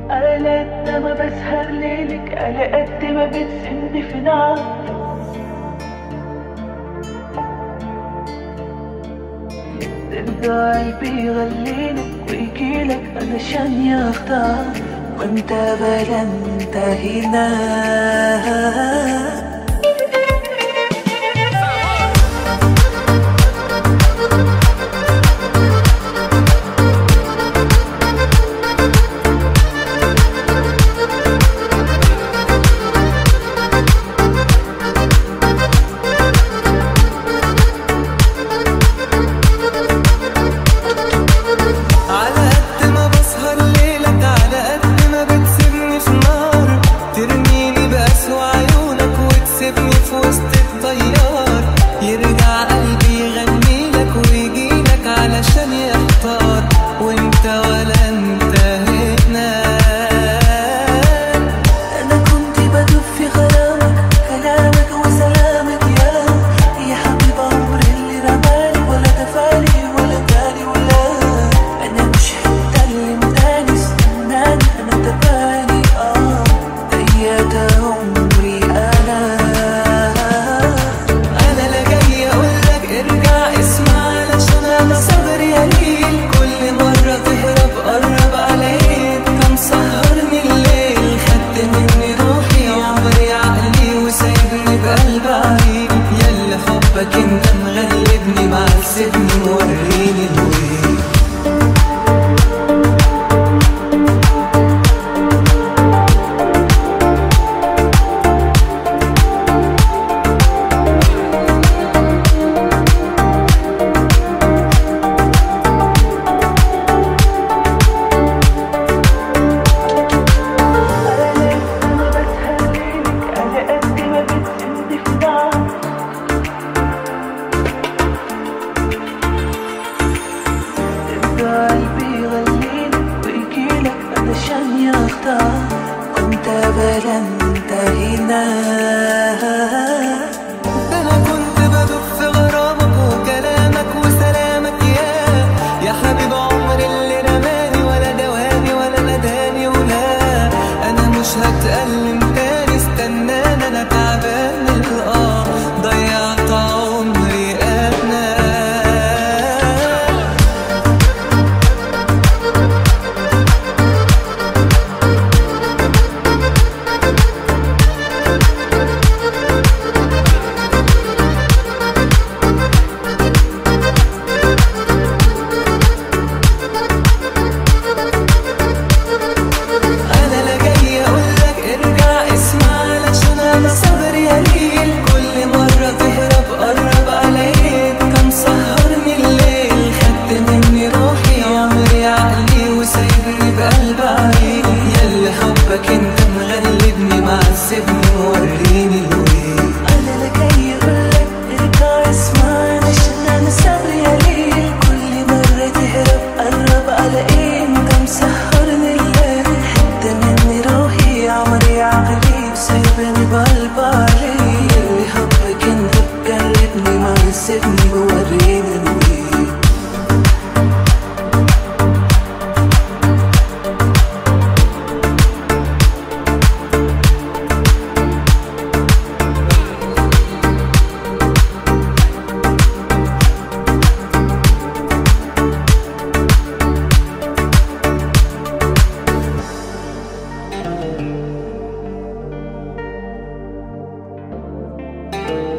على قد ما بسهر ليلك على قد ما بتسني في نار ترجع قلبي يغليلك ويجيلك علشان يختار وانت بلا انت هنا على قد ما بسهر ليلك على قد ما بتسيبني في نار ترميني بأسوأ عيونك وتسيبني في وسط الطيار يرجع قلبي يغنيلك ويجيلك علشان يحتار وانت ولا انت هنا انا كنت بدوب في غرامك كلامك وسلامك يا يا حبيب عمري اللي رماني ولا دفاني ولا داني ولا انا مش هتكلم تاني استناني انا تباني اه ايات عمري انا انا لا جاي اقولك ارجع اسمع علشان انا صبري قليل كل مرة تهرب قرب عليك كم سهرني الليل خدت مني روحي عمري عقلي وسايبني بقلب عريق ياللي حبك انت مغلبني معذبني موريني الويل على قد ما بسهر ليلك على قد ما بتسني في نار ترجع قلبي يغليلك ويجيلك علشان يختار وانت بلا انت هنا ده انا كنت بدوب في غرامك وكلامك وسلامك يا يا حبيب عمري اللي رماني ولا دواني ولا نداني ولا انا مش هتألم تاني استناني انا تعبان الاه ضيعت عمري انا انا لا جاي اقولك ارجع اسمع علشان انا صبري قليل كل مرة تهرب قرب عليك كان سهرني الليل خدت مني روحي عمري عقلي وسايبني بقلب عريق ياللي حبك انت مغلبني معذبني موريني الويل انا لا جاي اقولك ارجع اسمع علشان انا صبري قليل كل مرة تهرب قرب على ايه انت مسهرني الليل حتى مني روحي عمري عقلي وسايبني بقلب عليك اللي حبك انت بقلبني معذبني موريني الويل أنا